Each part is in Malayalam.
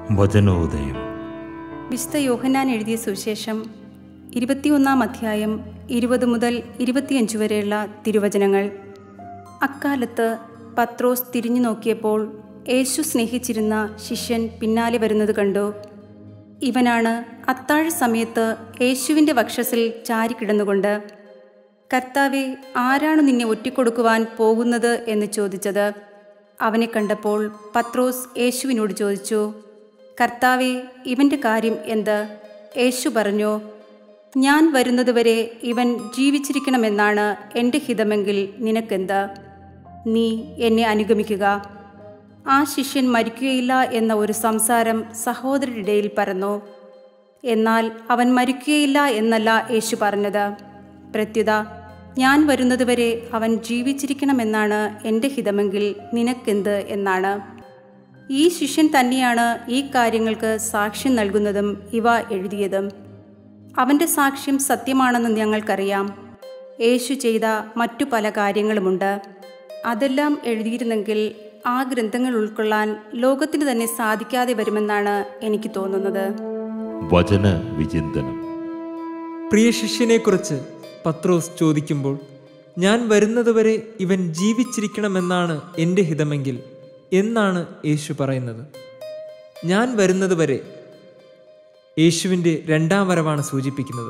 വചനോദയം വിശുദ്ധ യോഹന്നാൻ എഴുതിയ സുവിശേഷം ഇരുപത്തിയൊന്നാം അധ്യായം ഇരുപത് മുതൽ ഇരുപത്തിയഞ്ച് വരെയുള്ള തിരുവചനങ്ങൾ അക്കാലത്ത് പത്രോസ് തിരിഞ്ഞു നോക്കിയപ്പോൾ യേശു സ്നേഹിച്ചിരുന്ന ശിഷ്യൻ പിന്നാലെ വരുന്നത് കണ്ടു ഇവനാണ് അത്താഴ സമയത്ത് യേശുവിൻ്റെ വക്ഷസിൽ ചാരിക്കിടന്നുകൊണ്ട് കർത്താവെ ആരാണ് നിന്നെ ഒറ്റിക്കൊടുക്കുവാൻ പോകുന്നത് എന്ന് ചോദിച്ചത് അവനെ കണ്ടപ്പോൾ പത്രോസ് യേശുവിനോട് ചോദിച്ചു കർത്താവെ ഇവൻ്റെ കാര്യം എന്ത് യേശു പറഞ്ഞു ഞാൻ വരുന്നതുവരെ ഇവൻ ജീവിച്ചിരിക്കണമെന്നാണ് എൻ്റെ ഹിതമെങ്കിൽ നിനക്കെന്ത് നീ എന്നെ അനുഗമിക്കുക ആ ശിഷ്യൻ മരിക്കുകയില്ല എന്ന ഒരു സംസാരം സഹോദരരിടയിൽ പരന്നു എന്നാൽ അവൻ മരിക്കുകയില്ല എന്നല്ല യേശു പറഞ്ഞത് പ്രത്യുത ഞാൻ വരുന്നതുവരെ അവൻ ജീവിച്ചിരിക്കണമെന്നാണ് എൻ്റെ ഹിതമെങ്കിൽ നിനക്കെന്ത് എന്നാണ് ഈ ശിഷ്യൻ തന്നെയാണ് ഈ കാര്യങ്ങൾക്ക് സാക്ഷ്യം നൽകുന്നതും ഇവ എഴുതിയതും അവൻ്റെ സാക്ഷ്യം സത്യമാണെന്ന് ഞങ്ങൾക്കറിയാം യേശു ചെയ്ത മറ്റു പല കാര്യങ്ങളുമുണ്ട് അതെല്ലാം എഴുതിയിരുന്നെങ്കിൽ ആ ഗ്രന്ഥങ്ങൾ ഉൾക്കൊള്ളാൻ ലോകത്തിന് തന്നെ സാധിക്കാതെ വരുമെന്നാണ് എനിക്ക് തോന്നുന്നത് വചന വിചിന്തനം പ്രിയ ശിഷ്യനെക്കുറിച്ച് പത്രോസ് ചോദിക്കുമ്പോൾ ഞാൻ വരുന്നതുവരെ ഇവൻ ജീവിച്ചിരിക്കണമെന്നാണ് എൻ്റെ ഹിതമെങ്കിൽ എന്നാണ് യേശു പറയുന്നത് ഞാൻ വരുന്നതുവരെ യേശുവിൻ്റെ രണ്ടാം വരവാണ് സൂചിപ്പിക്കുന്നത്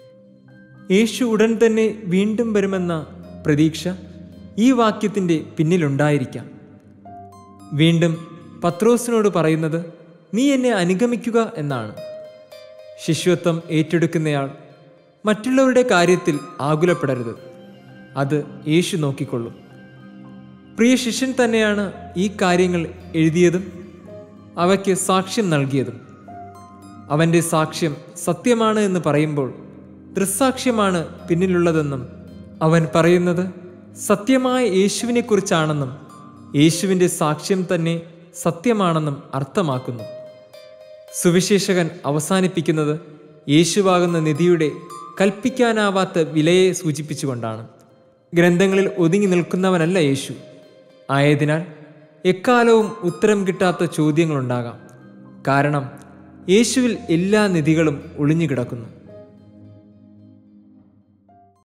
യേശു ഉടൻ തന്നെ വീണ്ടും വരുമെന്ന പ്രതീക്ഷ ഈ വാക്യത്തിൻ്റെ പിന്നിലുണ്ടായിരിക്കാം വീണ്ടും പത്രോസിനോട് പറയുന്നത് നീ എന്നെ അനുഗമിക്കുക എന്നാണ് ശിഷ്യത്വം ഏറ്റെടുക്കുന്നയാൾ മറ്റുള്ളവരുടെ കാര്യത്തിൽ ആകുലപ്പെടരുത് അത് യേശു നോക്കിക്കൊള്ളും പ്രിയ ശിഷ്യൻ തന്നെയാണ് ഈ കാര്യങ്ങൾ എഴുതിയതും അവയ്ക്ക് സാക്ഷ്യം നൽകിയതും അവൻ്റെ സാക്ഷ്യം സത്യമാണ് എന്ന് പറയുമ്പോൾ ദൃസാക്ഷ്യമാണ് പിന്നിലുള്ളതെന്നും അവൻ പറയുന്നത് സത്യമായ യേശുവിനെക്കുറിച്ചാണെന്നും യേശുവിൻ്റെ സാക്ഷ്യം തന്നെ സത്യമാണെന്നും അർത്ഥമാക്കുന്നു സുവിശേഷകൻ അവസാനിപ്പിക്കുന്നത് യേശുവാകുന്ന നിധിയുടെ കൽപ്പിക്കാനാവാത്ത വിലയെ സൂചിപ്പിച്ചുകൊണ്ടാണ് ഗ്രന്ഥങ്ങളിൽ ഒതുങ്ങി നിൽക്കുന്നവനല്ല യേശു ആയതിനാൽ എക്കാലവും ഉത്തരം കിട്ടാത്ത ചോദ്യങ്ങളുണ്ടാകാം കാരണം യേശുവിൽ എല്ലാ നിധികളും ഒളിഞ്ഞുകിടക്കുന്നു